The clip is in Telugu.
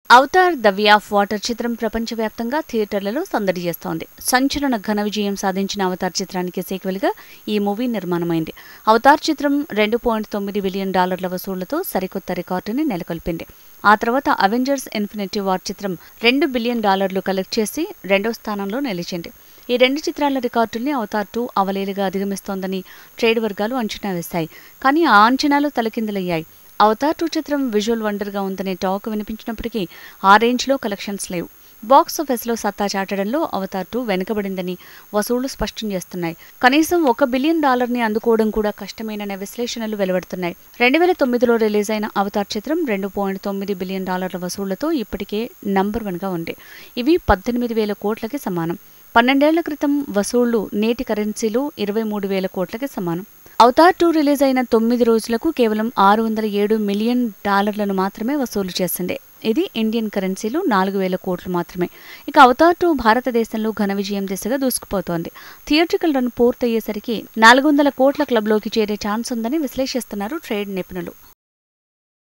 Avatar the way of water చిత్రం ప్రపంచవ్యాప్తంగా థియేటర్లలో సందడి చేస్తోంది సంచలన ఘన విజయం సాధించిన అవతార్ చిత్రానికి సీక్వెల్గా ఈ మూవీ నిర్మాణమైంది అవతార్ చిత్రం రెండు పాయింట్ తొమ్మిది బిలియన్ డాలర్ల వసూళ్లతో సరికొత్త రికార్డుని నెలకొల్పింది ఆ తర్వాత అవెంజర్స్ ఇన్ఫినిటీ వార్ చిత్రం రెండు బిలియన్ డాలర్లు కలెక్ట్ చేసి రెండో స్థానంలో నిలిచింది ఈ రెండు చిత్రాల రికార్డుల్ని అవతార్ టూ అవలేలుగా అధిగమిస్తోందని ట్రేడ్ వర్గాలు అంచనా వేశాయి కానీ ఆ అంచనాలు తలకిందులయ్యాయి అవతార్ టూ చిత్రం విజువల్ వండర్గా ఉందనే టాక్ వినిపించినప్పటికీ ఆ రేంజ్లో కలెక్షన్స్ లేవు బాక్స్ ఆఫీస్లో సత్తా చాటడంలో అవతార్ టూ వెనుకబడిందని వసూళ్లు స్పష్టం చేస్తున్నాయి కనీసం ఒక బిలియన్ డాలర్ని అందుకోవడం కూడా కష్టమేననే విశ్లేషణలు వెలువడుతున్నాయి రెండు వేల తొమ్మిదిలో రిలీజ్ అయిన అవతార్ చిత్రం రెండు పాయింట్ తొమ్మిది బిలియన్ డాలర్ల వసూళ్లతో ఇప్పటికే నంబర్ వన్గా ఉంది ఇవి పద్దెనిమిది వేల కోట్లకి సమానం పన్నెండేళ్ల క్రితం వసూళ్లు నేటి కరెన్సీలో ఇరవై మూడు వేల కోట్లకి సమానం అవతార్ టూ రిలీజ్ అయిన తొమ్మిది రోజులకు కేవలం ఆరు వందల ఏడు మిలియన్ డాలర్లను మాత్రమే వసూలు చేసింది ఇది ఇండియన్ కరెన్సీలో నాలుగు వేల కోట్లు మాత్రమే ఇక అవతార్ టూ భారతదేశంలో ఘన విజయం దిశగా దూసుకుపోతోంది థియేట్రికల్ రన్ పూర్తయ్యేసరికి నాలుగు వందల కోట్ల క్లబ్లోకి చేరే ఛాన్స్ ఉందని విశ్లేషిస్తున్నారు ట్రేడ్ నిపుణులు